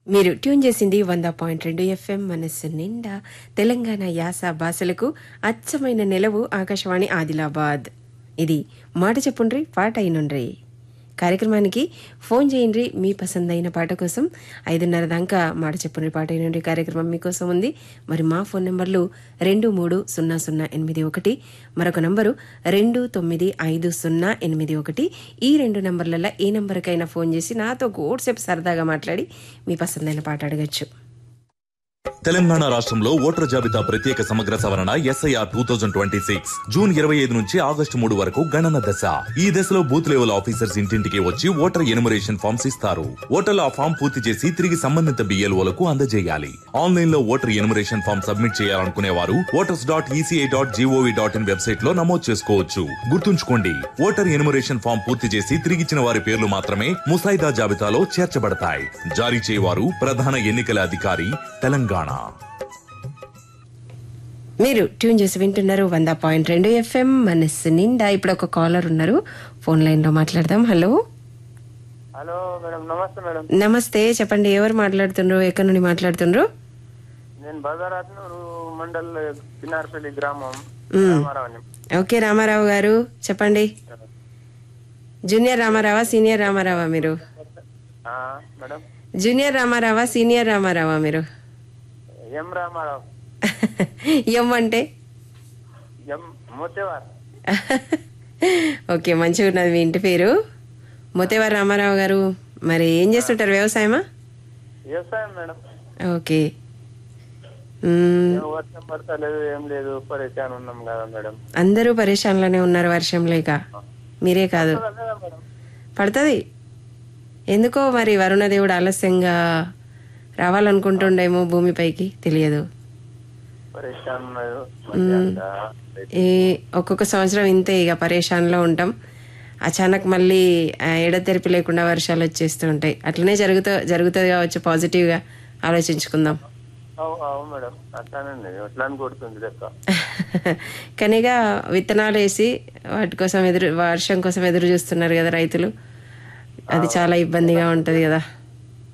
మీరు ట్యూన్ చేసింది వంద పాయింట్ రెండు ఎఫ్ఎం మనస్సు నిండా తెలంగాణ యాస భాషలకు అచ్చమైన నిలవు ఆకాశవాణి ఆదిలాబాద్ ఇది మాట చెప్పుండ్రి పాట అయినుండ్రి కార్యక్రమానికి ఫోన్ చేయండి మీ పసందైన పాట కోసం ఐదున్నర దాకా మాట చెప్పుండ్రి పాట అయినుండ్రి కార్యక్రమం మీకోసం ఉంది మరి మా ఫోన్ నెంబర్లు రెండు మూడు సున్నా సున్నా ఎనిమిది ఒకటి మరొక నంబరు రెండు తొమ్మిది ఐదు సున్నా ఎనిమిది ఒకటి ఈ రెండు నంబర్లలో ఏ నంబర్కైనా ఫోన్ చేసి నాతో సేపు సరదాగా మాట్లాడి మీ పసందైన పాట అడగచ్చు తెలంగాణ రాష్ట్రంలో ఓటర్ జాబితా ప్రత్యేక సమగ్ర సవరణ SIR two thousand twenty six June ఇరవై ఐదు నుంచి ఆగస్టు మూడు వరకు గణన దశ ఈ దశలో బూత్ లెవెల్ ఆఫీసర్స్ ఇంటింటికి వచ్చి ఓటర్ ఎనుమరేషన్ ఫామ్స్ ఇస్తారు ఓటర్లు ఆ ఫామ్ పూర్తి చేసి తిరిగి సంబంధిత బిఎల్ఓలకు అందజేయాలి ఆన్లైన్ లో ఓటర్ ఎనుమరేషన్ ఫామ్ సబ్మిట్ చేయాలనుకునే వారు voters dot ECI dot GOV dot in website లో నమోదు చేసుకోవచ్చు గుర్తుంచుకోండి ఓటర్ ఎనుమరేషన్ ఫామ్ పూర్తి చేసి తిరిగిచ్చిన వారి పేర్లు మాత్రమే ముసాయిదా జాబితాలో చేర్చబడతాయి జారీ చేయవారు ప్రధాన ఎన్నికల అధికారి తెలంగాణ మీరు ట్యూన్ చేసి వింటున్నారు వంద పాయింట్ రెండు ఎఫ్ఎం మనస్సు నిండా ఇప్పుడు ఒక కాలర్ ఉన్నారు ఫోన్ లైన్ లో మాట్లాడదాం హలో హలో మేడం నమస్తే మేడం నమస్తే చెప్పండి ఎవరు మాట్లాడుతుండ్రు ఎక్కడి నుండి మాట్లాడుతుండ్రు నేను బజారాత్నూరు మండల్ పిన్నారపల్లి గ్రామం మ్మ్. రామారావుని ఓకే రామారావు గారు చెప్పండి జూనియర్ రామారావా సీనియర్ రామారావా మీరు ఆ, మేడం జూనియర్ రామారావా సీనియర్ రామారావా మీరు ఎం రామారావు ఎం అంటే ఎం మోతేవార్ ఓకే మంచిగా ఉన్నది మీ ఇంటి పేరు మొతేవారు రామారావు గారు మరి ఏం చేస్తుంటారు వ్యవసాయమా వ్యవసాయం మేడం ఓకే మ్మ్, ఏం వర్షం పడతలేదు ఏం లేదు పరేషాన్ ఉన్నాం కదా మేడం అందరూ పరేషాన్లోనే ఉన్నారు వర్షం లేక మీరే కాదు కదా మేడం పడుతుంది ఎందుకో మరి వరుణదేవుడు ఆలస్యంగా రావాలనుకుంటుండేమో భూమిపైకి తెలియదు పరేషాన్ ఉన్నారు మంచిగా ఈ ఒక్కొక్క సంవత్సరం ఇంతే ఇక పరేషాన్లో ఉంటాం అచానక్ మళ్ళీ ఆ, ఎడతెరిపి లేకుండా వర్షాలు వచ్చేస్తూ ఉంటాయి అట్లనే జరుగుతూ జరుగుతుంది కావచ్చు పాజిటివ్గా ఆలోచించుకుందాం అవు అవు మేడం అట్లానండి ఎట్లా అని కొడుతుంది లెక్క కనిగా విత్తనాలు వేసి వాటి కోసం ఎదురు వర్షం కోసం ఎదురు చూస్తున్నారు కదా రైతులు అది చాలా ఇబ్బందిగా ఉంటది కదా